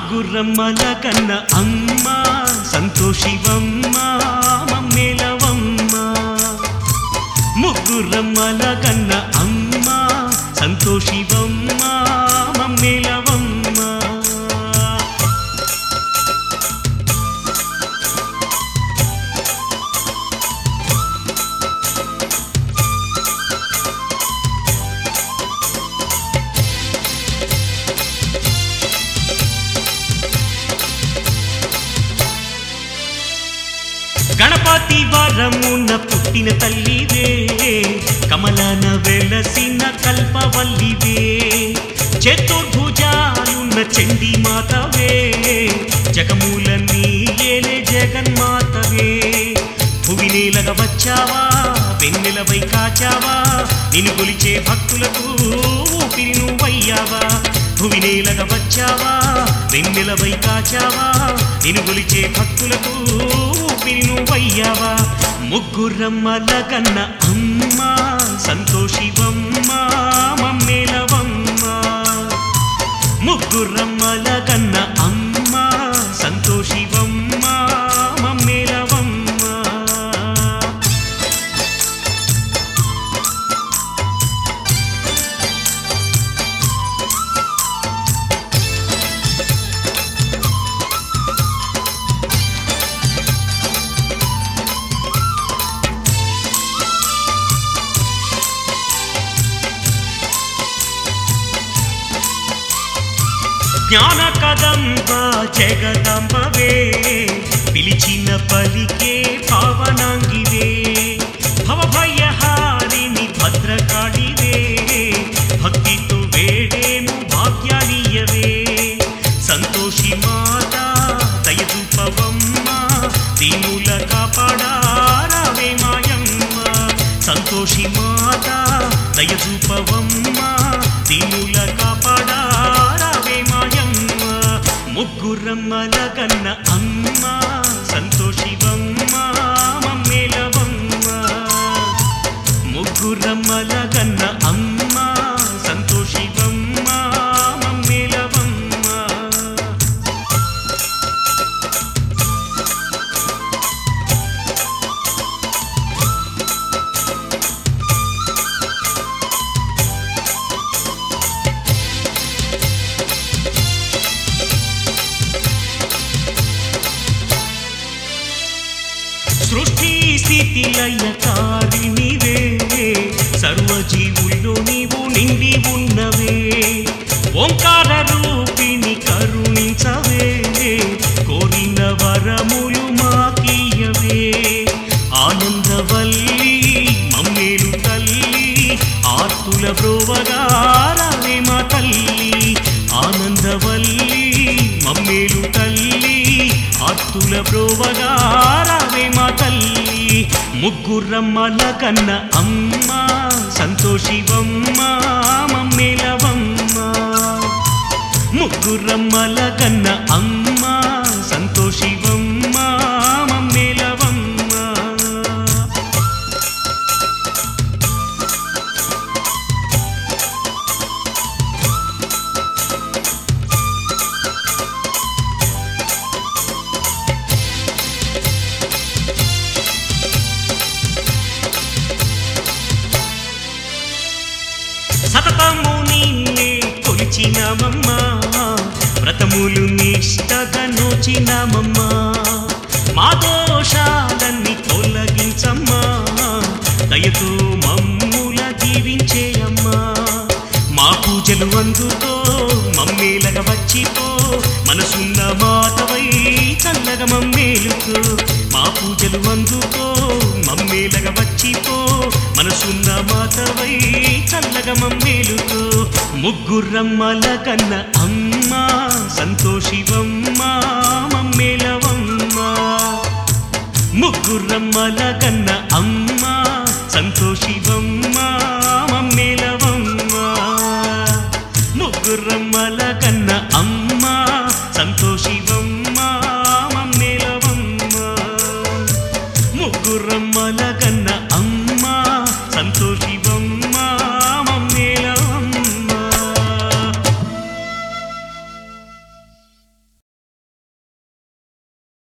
ముగ్గురమ్మల కన్న అమ్మ సంతోషివమ్మ మమ్మేలవమ్మ ముగ్గురమ్మల కన్న అమ్మ సంతోషివమ్మ మమ్మేలవమ్మ గణపతి వరమున పుట్టిన తల్లివే కమలన వెలసిన కల్పవల్లివే చతుర్భుజాలున్న చండీ మాతవే జగమూలన్నీ ఏలే జగన్మాతవే భువినేలగ వచ్చావా వెన్నెలవై కాచావా నిన్ను కొలిచే భక్తులకు ఊపిరి నువ్వయ్యావా భువినేలగ వచ్చావా వెన్నెలవై కాచావా నిన్ను కొలిచే భక్తులకు ఊపిరి నువ్వయ్యావా ముగ్గురమ్మల కన్న అమ్మ సంతోషివమ్మ మమ్మేలవమ్మ ముగ్గురమ్మల కన్న అమ్మ సంతోషివమ్మ మమ్మేలవమ్మ జ్ఞాన కదంబ జగదంబవే పిలిచిన పలికే భావనాంగివే భవభయహారిణి భద్రకాళివే భక్తితో వేడేను భాగ్యాలీయవే సంతోషి మాత దయదూపవమ్మ దీనుల కాపాడారావే మాయమ్మ సంతోషి మాత దయదూపవమ్మ దీనుల కాపాడారావే మాయమ్మ ముగ్గురమ్మల కన్న అమ్మ సంతోషివమ్మ మమ్మేలవమ్మ ముగ్గురమ్మల కన్న అమ్మ సంతోషివమ్మ మమ్మేలవమ్మ సృష్టి స్థితి లయకారినివే సర్వజీవుల్లో నీవు నిండి ఉన్నవే ఓంకార రూపిణి కరుణించవే కోరిన వరములు మాకీయవే ఆనందవల్లి మమ్మేలు తల్లి ఆర్తుల బ్రోవగారవే మా తల్లి ఆనందవల్లి మమ్మేలు తల్లి ఆర్తుల బ్రోవగారవే మా తల్లి ముగ్గురమ్మల కన్న అమ్మ సంతోషివమ్మ మమ్మేలవమ్మ ముగ్గురమ్మల కన్న అమ్మ సంతోషివమ్మ మమ్మేలవమ్మ సతతము నిన్నే కొలిచినామమ్మా వ్రతములు నిష్టగా నోచినామమ్మా మా దోషాలన్నీ తొలగించమ్మా దయతో మమ్ముల దీవించేయమ్మా మా పూజలు అందుకో మమ్మేలగా వచ్చిపో మనసున్న మాతవై చల్లగా మమ్మేలుకో మా పూజలు అందుకో మమ్మేలగా వచ్చిపో మనసున్న మాతవై చల్లగా మమ్మేలుకో ముగ్గురమ్మల కన్న అమ్మ సంతోషివమ్మ మమ్మేలవమ్మ ముగ్గురమ్మల కన్న అమ్మ సంతోషివమ్మ మమ్మేలవమ్మ ముగ్గురమ్మల కన్న అమ్మ సంతోషివమ్మ మమ్మేలవమ్మ ముగ్గురమ్మల